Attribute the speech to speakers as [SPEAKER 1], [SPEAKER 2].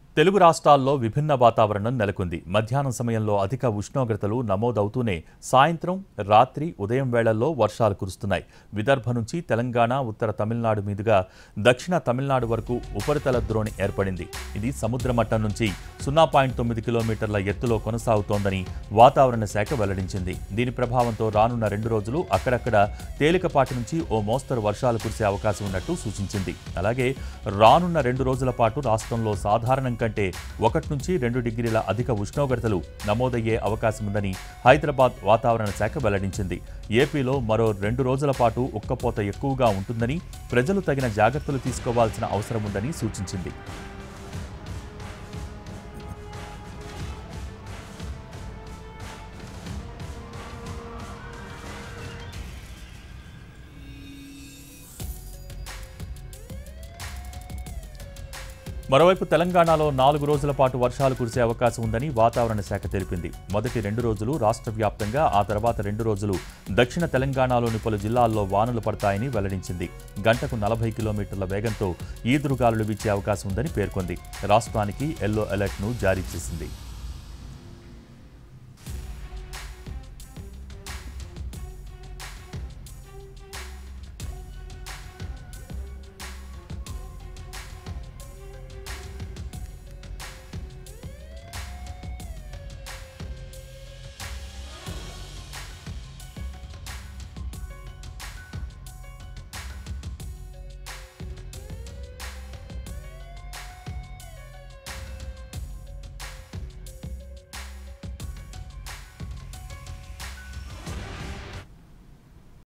[SPEAKER 1] తెలుగు రాష్ట్రాల్లో విభిన్న వాతావరణం నెలకొంది మధ్యాహ్నం సమయంలో అధిక ఉష్ణోగ్రతలు నమోదవుతూనే సాయంత్రం రాత్రి ఉదయం వేళల్లో వర్షాలు కురుస్తున్నాయి విదర్భ నుంచి తెలంగాణ ఉత్తర తమిళనాడు మీదుగా దక్షిణ తమిళనాడు వరకు ఉపరితల ద్రోణి ఏర్పడింది ఇది సముద్ర మట్టం నుంచి సున్నా పాయింట్ తొమ్మిది కిలోమీటర్ల ఎత్తులో కొనసాగుతోందని వాతావరణ శాఖ వెల్లడించింది దీని ప్రభావంతో రానున్న రెండు రోజులు అక్కడక్కడ తేలికపాటి నుంచి ఓ మోస్తరు వర్షాలు కురిసే అవకాశం ఉన్నట్టు సూచించింది అలాగే రానున్న రెండు రోజుల పాటు రాష్ట్రంలో సాధారణం కంటే ఒకటి నుంచి రెండు డిగ్రీల అధిక ఉష్ణోగ్రతలు నమోదయ్యే అవకాశం ఉందని హైదరాబాద్ వాతావరణ శాఖ వెల్లడించింది ఏపీలో మరో రెండు రోజుల పాటు ఉక్కపోత ఎక్కువగా ఉంటుందని ప్రజలు తగిన జాగ్రత్తలు తీసుకోవాల్సిన అవసరం ఉందని సూచించింది మరోవైపు తెలంగాణలో నాలుగు రోజుల పాటు వర్షాలు కురిసే అవకాశం ఉందని వాతావరణ శాఖ తెలిపింది మొదటి రెండు రోజులు రాష్ట్ర వ్యాప్తంగా ఆ తర్వాత రెండు రోజులు దక్షిణ తెలంగాణలోని పలు జిల్లాల్లో వానలు పడతాయని వెల్లడించింది గంటకు నలభై కిలోమీటర్ల వేగంతో ఈదురుగాలులు వీచే అవకాశం ఉందని పేర్కొంది రాష్ట్రానికి ఎల్లో అలర్ట్ను జారీ చేసింది